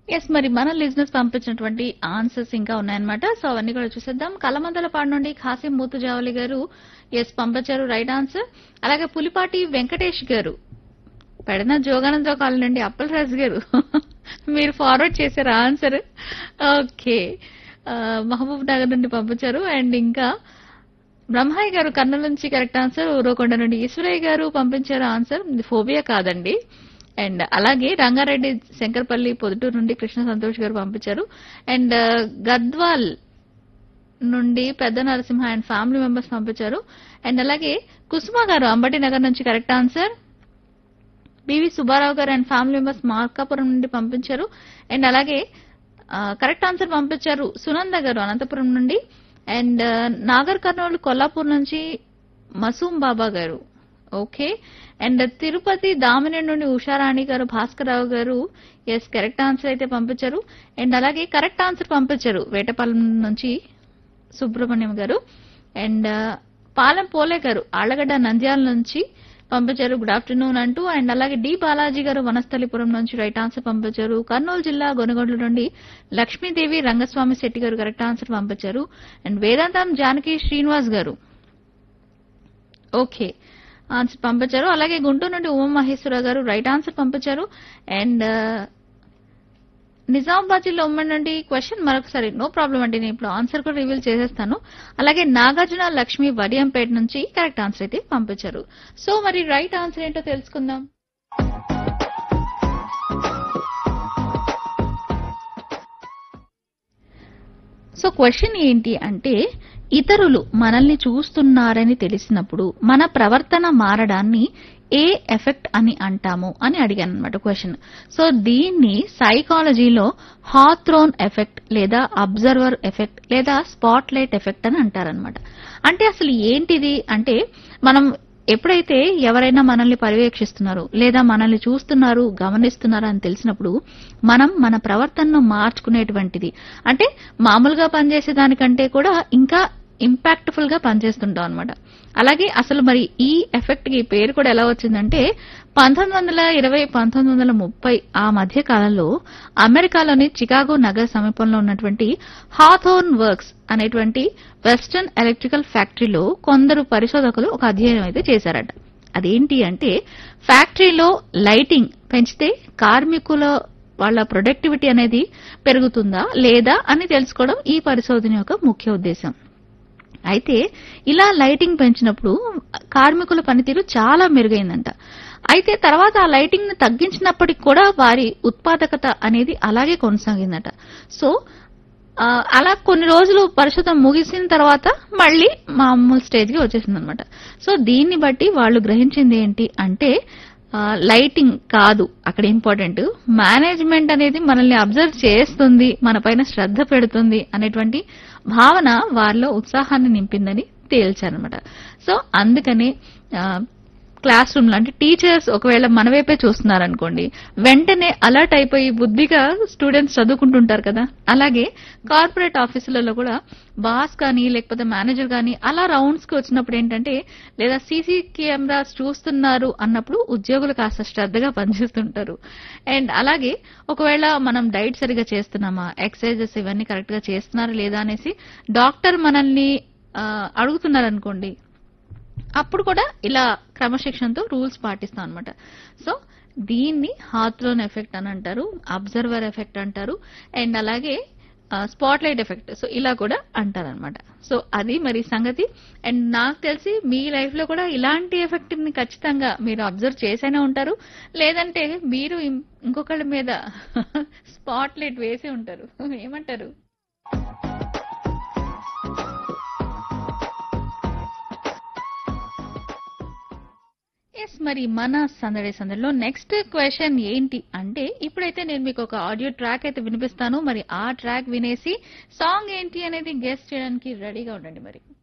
yes మరి మన లిజినెస్ పంపించినటువంటి ఆన్సర్స్ ఇంకా ఉన్నాయన్నమాట సో అవన్నీ కూడా చూసేద్దాం కలమందల పాడు నుండి ఖాసిం మూతుజావలి గారు ఎస్ పంపించారు రైట్ ఆన్సర్ అలాగే పులిపాటి వెంకటేష్ గారు పెడన జోగానందరావు కాలనీ నుండి అప్పల్ రాజు గారు మీరు ఫార్వర్డ్ చేశారు ఆన్సర్ ఓకే మహబూబ్ నగర్ నుండి పంపించారు అండ్ ఇంకా బ్రహ్మయ్య గారు కర్నూలు నుంచి కరెక్ట్ ఆన్సర్ ఊరకొండ నుండి ఈశ్వరయ్య గారు పంపించారు ఆన్సర్ ఇది ఫోబియా కాదండి అండ్ అలాగే రంగారెడ్డి శంకర్పల్లి పొదుటూరు నుండి కృష్ణ సంతోష్ గారు పంపించారు అండ్ గద్వాల్ నుండి పెద్ద నరసింహ అండ్ ఫ్యామిలీ మెంబర్స్ పంపించారు అండ్ అలాగే కుసుమ గారు అంబటి నగర్ నుంచి కరెక్ట్ ఆన్సర్ బివి సుబ్బారావు గారు అండ్ ఫ్యామిలీ మెంబర్స్ మార్కాపురం నుండి పంపించారు అండ్ అలాగే కరెక్ట్ ఆన్సర్ పంపించారు సునంద గారు అనంతపురం నుండి అండ్ నాగర్ కర్నూలు కొల్లాపూర్ నుంచి మసూమ్ బాబా గారు ఓకే అండ్ తిరుపతి దామిని నుండి ఉషారాణి గారు భాస్కరరావు గారు ఎస్ కరెక్ట్ ఆన్సర్ అయితే పంపించారు అండ్ అలాగే కరెక్ట్ ఆన్సర్ పంపించారు వేటపాలెం నుంచి సుబ్రహ్మణ్యం గారు అండ్ పాలెం పోలే గారు ఆళ్లగడ్డ నంద్యాల నుంచి పంపించారు గుడ్ ఆఫ్టర్నూన్ అంటూ అండ్ అలాగే డి బాలాజీ గారు వనస్థలిపురం నుంచి రైట్ ఆన్సర్ పంపించారు కర్నూలు జిల్లా గొనగొండ్ల నుండి లక్ష్మీదేవి రంగస్వామి శెట్టి గారు కరెక్ట్ ఆన్సర్ పంపించారు అండ్ వేదాంతం జానకి శ్రీనివాస్ గారు ఓకే ఆన్సర్ పంపించారు అలాగే గుంటూరు నుండి ఉమా మహేశ్వర గారు రైట్ ఆన్సర్ పంపించారు అండ్ నిజామాబాద్ జిల్లా ఉమ్మడి నుండి క్వశ్చన్ మరొకసారి నో ప్రాబ్లం అండి నేను ఇప్పుడు ఆన్సర్ కూడా రివీల్ చేసేస్తాను అలాగే నాగార్జున లక్ష్మి వడియంపేట నుంచి కరెక్ట్ ఆన్సర్ అయితే పంపించారు సో మరి రైట్ ఆన్సర్ ఏంటో తెలుసుకుందాం సో క్వశ్చన్ ఏంటి అంటే ఇతరులు మనల్ని చూస్తున్నారని తెలిసినప్పుడు మన ప్రవర్తన మారడాన్ని ఏ ఎఫెక్ట్ అని అంటాము అని అడిగాను అనమాట క్వశ్చన్ సో దీన్ని సైకాలజీలో హాత్రోన్ ఎఫెక్ట్ లేదా అబ్జర్వర్ ఎఫెక్ట్ లేదా స్పాట్ లైట్ ఎఫెక్ట్ అని అంటారనమాట అంటే అసలు ఏంటిది అంటే మనం ఎప్పుడైతే ఎవరైనా మనల్ని పర్యవేక్షిస్తున్నారు లేదా మనల్ని చూస్తున్నారు గమనిస్తున్నారు అని తెలిసినప్పుడు మనం మన ప్రవర్తనను మార్చుకునేటువంటిది అంటే మామూలుగా పనిచేసే దానికంటే కూడా ఇంకా ఇంపాక్ట్ఫుల్ గా పనిచేస్తుంటాం అనమాట అలాగే అసలు మరి ఈ ఎఫెక్ట్ కి పేరు కూడా ఎలా వచ్చిందంటే పంతొమ్మిది వందల ఇరవై పంతొమ్మిది వందల ముప్పై ఆ మధ్య కాలంలో అమెరికాలోని చికాగో నగర సమీపంలో ఉన్నటువంటి హాథోర్న్ వర్క్స్ అనేటువంటి వెస్టర్న్ ఎలక్ట్రికల్ ఫ్యాక్టరీలో కొందరు పరిశోధకులు ఒక అధ్యయనం అయితే చేశారట అదేంటి అంటే ఫ్యాక్టరీలో లైటింగ్ పెంచితే కార్మికుల వాళ్ళ ప్రొడక్టివిటీ అనేది పెరుగుతుందా లేదా అని తెలుసుకోవడం ఈ పరిశోధన యొక్క ముఖ్య ఉద్దేశం అయితే ఇలా లైటింగ్ పెంచినప్పుడు కార్మికుల పనితీరు చాలా మెరుగైందంట అయితే తర్వాత ఆ లైటింగ్ ని తగ్గించినప్పటికి కూడా వారి ఉత్పాదకత అనేది అలాగే కొనసాగిందట సో ఆ, అలా కొన్ని రోజులు పరిశోధన ముగిసిన తర్వాత మళ్ళీ మామూలు స్టేజ్ కి వచ్చేసింది అనమాట సో దీన్ని బట్టి వాళ్ళు గ్రహించింది ఏంటి అంటే ఆ, లైటింగ్ కాదు అక్కడ ఇంపార్టెంట్ మేనేజ్మెంట్ అనేది మనల్ని అబ్జర్వ్ చేస్తుంది మన పైన శ్రద్ధ పెడుతుంది అనేటువంటి భావన వారిలో ఉత్సాహాన్ని నింపిందని తేల్చారనమాట సో అందుకనే ఆ, క్లాస్ రూమ్ లో అంటే టీచర్స్ ఒకవేళ మన వైపే చూస్తున్నారనుకోండి వెంటనే అలర్ట్ అయిపోయి బుద్ధిగా స్టూడెంట్స్ చదువుకుంటుంటారు కదా అలాగే కార్పొరేట్ ఆఫీసులలో కూడా బాస్ కానీ లేకపోతే మేనేజర్ కానీ అలా రౌండ్స్ కి వచ్చినప్పుడు ఏంటంటే లేదా సీసీ కెమెరాస్ చూస్తున్నారు అన్నప్పుడు ఉద్యోగులు కాస్త శ్రద్ధగా పనిచేస్తుంటారు అండ్ అలాగే ఒకవేళ మనం డైట్ సరిగా చేస్తున్నామా ఎక్సర్సైజెస్ ఇవన్నీ కరెక్ట్ గా చేస్తున్నారా లేదా అనేసి డాక్టర్ మనల్ని ఆ, అడుగుతున్నారనుకోండి అప్పుడు కూడా ఇలా క్రమశిక్షణతో రూల్స్ పాటిస్తాం అనమాట సో దీన్ని హాత్రోన్ ఎఫెక్ట్ అని అంటారు అబ్జర్వర్ ఎఫెక్ట్ అంటారు అండ్ అలాగే స్పాట్ లైట్ ఎఫెక్ట్ సో ఇలా కూడా అంటారు అనమాట సో అది మరి సంగతి అండ్ నాకు తెలిసి మీ లైఫ్ లో కూడా ఇలాంటి ఎఫెక్ట్ ని ఖచ్చితంగా మీరు అబ్జర్వ్ చేసైనా ఉంటారు లేదంటే మీరు ఇం- ఇంకొకళ్ళ మీద స్పాట్ లైట్ వేసి ఉంటారు ఏమంటారు ఎస్ మరి మన సందడి సందడిలో నెక్స్ట్ క్వశ్చన్ ఏంటి అంటే ఇప్పుడైతే నేను మీకు ఒక ఆడియో ట్రాక్ అయితే వినిపిస్తాను మరి ఆ ట్రాక్ వినేసి సాంగ్ ఏంటి అనేది గెస్ట్ చేయడానికి రెడీగా ఉండండి మరి